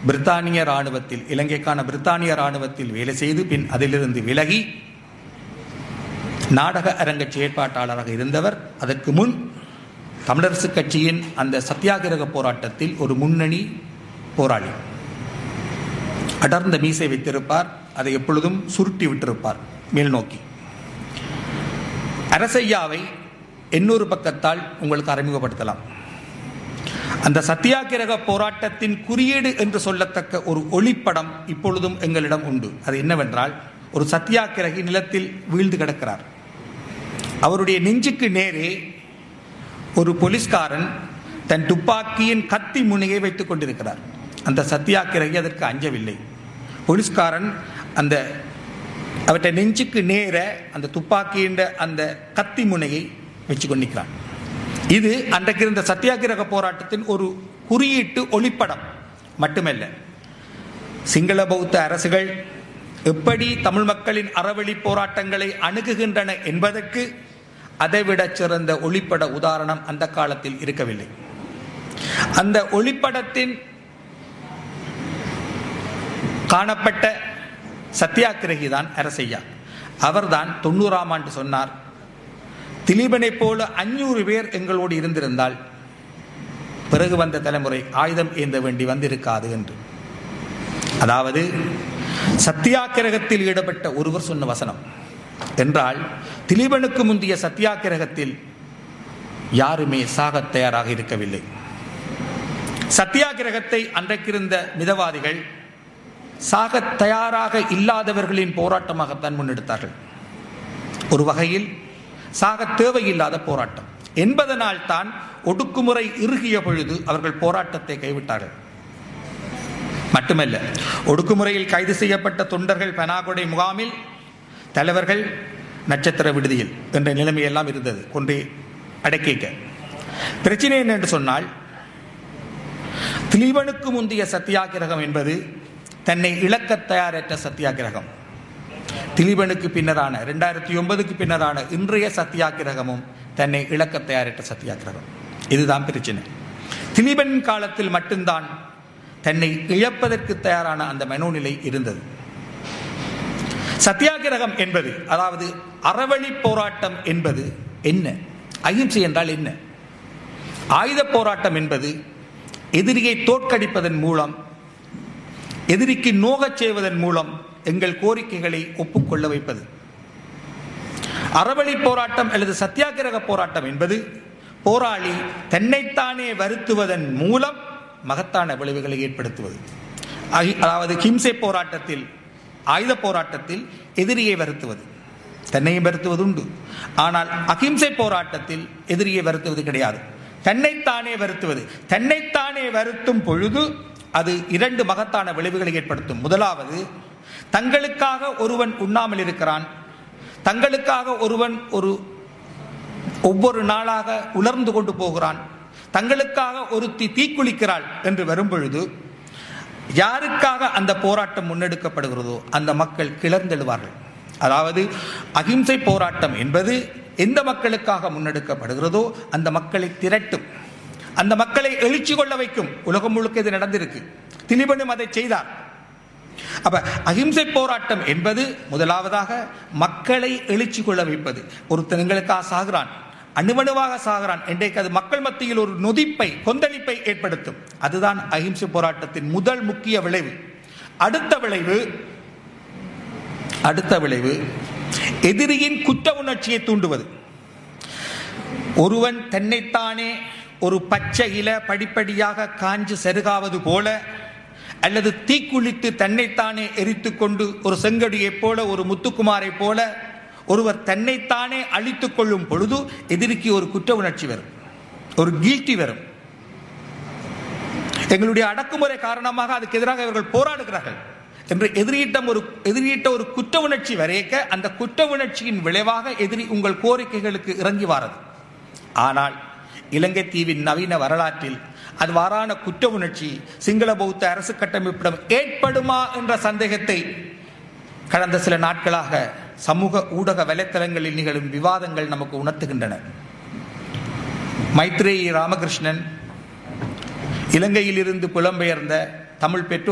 பிரித்தானிய இராணுவத்தில் இலங்கைக்கான பிரித்தானிய இராணுவத்தில் வேலை செய்து பின் அதிலிருந்து விலகி நாடக அரங்க செயற்பாட்டாளராக இருந்தவர் அதற்கு முன் தமிழரசு கட்சியின் அந்த சத்தியாகிரக போராட்டத்தில் ஒரு முன்னணி போராளி அடர்ந்த மீசை வைத்திருப்பார் அதை எப்பொழுதும் சுருட்டி விட்டிருப்பார் மேல் நோக்கி அரசையாவை இன்னொரு பக்கத்தால் உங்களுக்கு அறிமுகப்படுத்தலாம் அந்த சத்தியாகிரக போராட்டத்தின் குறியீடு என்று சொல்லத்தக்க ஒரு ஒளிப்படம் இப்பொழுதும் எங்களிடம் உண்டு அது என்னவென்றால் ஒரு சத்தியாகிரகி நிலத்தில் வீழ்ந்து கிடக்கிறார் அவருடைய நெஞ்சுக்கு நேரே ஒரு போலீஸ்காரன் தன் துப்பாக்கியின் கத்தி முனையை வைத்துக் கொண்டிருக்கிறார் அந்த சத்தியாகிரகி அதற்கு அஞ்சவில்லை போலீஸ்காரன் அந்த அவற்றை நெஞ்சுக்கு நேர அந்த துப்பாக்கியின் அந்த கத்தி முனையை வச்சு கொண்டிருக்கிறான் இது அன்றைக்கு இருந்த சத்தியாகிரக போராட்டத்தின் ஒரு குறியீட்டு ஒளிப்படம் மட்டுமல்ல சிங்கள பௌத்த அரசுகள் எப்படி தமிழ் மக்களின் அறவழி போராட்டங்களை அணுகுகின்றன என்பதற்கு அதைவிட சிறந்த ஒளிப்பட உதாரணம் அந்த காலத்தில் இருக்கவில்லை அந்த ஒளிப்படத்தின் காணப்பட்ட சத்தியாகிரகி தான் அரசையா அவர்தான் தொண்ணூறாம் ஆண்டு சொன்னார் திலீபனை போல அஞ்சூறு பேர் எங்களோடு இருந்திருந்தால் பிறகு வந்த தலைமுறை ஆயுதம் ஏந்த வேண்டி வந்திருக்காது என்று அதாவது சத்தியாகிரகத்தில் ஈடுபட்ட ஒருவர் சொன்ன வசனம் என்றால் திலீபனுக்கு முந்தைய சத்தியாகிரகத்தில் யாருமே சாகத் தயாராக இருக்கவில்லை சத்தியாகிரகத்தை அன்றைக்கிருந்த மிதவாதிகள் சாகத் தயாராக இல்லாதவர்களின் போராட்டமாகத்தான் முன்னெடுத்தார்கள் ஒரு வகையில் சாக தேவையில்லாத போராட்டம் என்பதனால் தான் ஒடுக்குமுறை இறுகிய பொழுது அவர்கள் போராட்டத்தை கைவிட்டார்கள் மட்டுமல்ல ஒடுக்குமுறையில் கைது செய்யப்பட்ட தொண்டர்கள் பெனாகொடை முகாமில் தலைவர்கள் நட்சத்திர விடுதியில் என்ற நிலைமையெல்லாம் இருந்தது கொண்டு அடக்கிக்க பிரச்சனை என்ன என்று சொன்னால் திலீபனுக்கு முந்தைய சத்தியாகிரகம் என்பது தன்னை இழக்க தயாரற்ற சத்தியாகிரகம் திலீபனுக்கு பின்னரான இரண்டாயிரத்தி ஒன்பதுக்கு பின்னரான இன்றைய சத்தியாகிரகமும் தன்னை இழக்க தயாரிட்ட சத்தியாகிரகம் இதுதான் பிரச்சனை திலீபனின் காலத்தில் மட்டும்தான் தன்னை இழப்பதற்கு தயாரான அந்த மனோநிலை இருந்தது சத்தியாகிரகம் என்பது அதாவது அறவழி போராட்டம் என்பது என்ன அகிம்சை என்றால் என்ன ஆயுத போராட்டம் என்பது எதிரியை தோற்கடிப்பதன் மூலம் எதிரிக்கு நோகச் செய்வதன் மூலம் எங்கள் கோரிக்கைகளை ஒப்புக்கொள்ள வைப்பது அறவழி போராட்டம் அல்லது சத்தியாகிரக போராட்டம் என்பது போராளி தன்னைத்தானே வருத்துவதன் மூலம் மகத்தான விளைவுகளை ஏற்படுத்துவது அதாவது ஹிம்சை போராட்டத்தில் ஆயுத போராட்டத்தில் எதிரியை வருத்துவது தன்னையும் வருத்துவது உண்டு ஆனால் அகிம்சை போராட்டத்தில் எதிரியை வருத்துவது கிடையாது தன்னைத்தானே வருத்துவது தன்னைத்தானே வருத்தும் பொழுது அது இரண்டு மகத்தான விளைவுகளை ஏற்படுத்தும் முதலாவது தங்களுக்காக ஒருவன் உண்ணாமல் இருக்கிறான் தங்களுக்காக ஒருவன் ஒரு ஒவ்வொரு நாளாக உலர்ந்து கொண்டு போகிறான் தங்களுக்காக ஒருத்தி தீக்குளிக்கிறாள் என்று வரும்பொழுது யாருக்காக அந்த போராட்டம் முன்னெடுக்கப்படுகிறதோ அந்த மக்கள் கிளர்ந்தெழுவார்கள் அதாவது அகிம்சை போராட்டம் என்பது எந்த மக்களுக்காக முன்னெடுக்கப்படுகிறதோ அந்த மக்களை திரட்டும் அந்த மக்களை எழுச்சி கொள்ள வைக்கும் உலகம் முழுக்க இது நடந்திருக்கு திலிபனும் அதை செய்தார் அப்ப அகிம்சை போராட்டம் என்பது முதலாவதாக மக்களை எழுச்சி கொள்ள வைப்பது ஒருத்தன் எங்களுக்காக சாகிறான் அணுவணுவாக சாகிறான் இன்றைக்கு அது மக்கள் மத்தியில் ஒரு நொதிப்பை கொந்தளிப்பை ஏற்படுத்தும் அதுதான் அகிம்சை போராட்டத்தின் முதல் முக்கிய விளைவு அடுத்த விளைவு அடுத்த விளைவு எதிரியின் குற்ற உணர்ச்சியை தூண்டுவது ஒருவன் தன்னைத்தானே ஒரு பச்சை இல படிப்படியாக காஞ்சு செருகாவது போல அல்லது தீக்குளித்து தன்னைத்தானே எரித்து கொண்டு ஒரு செங்கடியைப் போல ஒரு முத்துக்குமாரை போல ஒருவர் தன்னைத்தானே அழித்துக் கொள்ளும் பொழுது எதிரிக்கு ஒரு குற்ற உணர்ச்சி வரும் ஒரு கீழ்த்தி வரும் எங்களுடைய அடக்குமுறை காரணமாக அதுக்கு எதிராக இவர்கள் போராடுகிறார்கள் என்று எதிரியிட்டம் ஒரு எதிரியிட்ட ஒரு குற்ற உணர்ச்சி வரையக்க அந்த குற்ற உணர்ச்சியின் விளைவாக எதிரி உங்கள் கோரிக்கைகளுக்கு இறங்கி வாரது ஆனால் இலங்கை தீவின் நவீன வரலாற்றில் அது வாரான குற்ற உணர்ச்சி சிங்கள பௌத்த அரசு கட்டமைப்பிடம் ஏற்படுமா என்ற சந்தேகத்தை கடந்த சில நாட்களாக சமூக ஊடக வலைத்தளங்களில் நிகழும் விவாதங்கள் நமக்கு உணர்த்துகின்றன மைத்ரேயி ராமகிருஷ்ணன் இலங்கையில் இருந்து புலம்பெயர்ந்த தமிழ் பெற்றோர்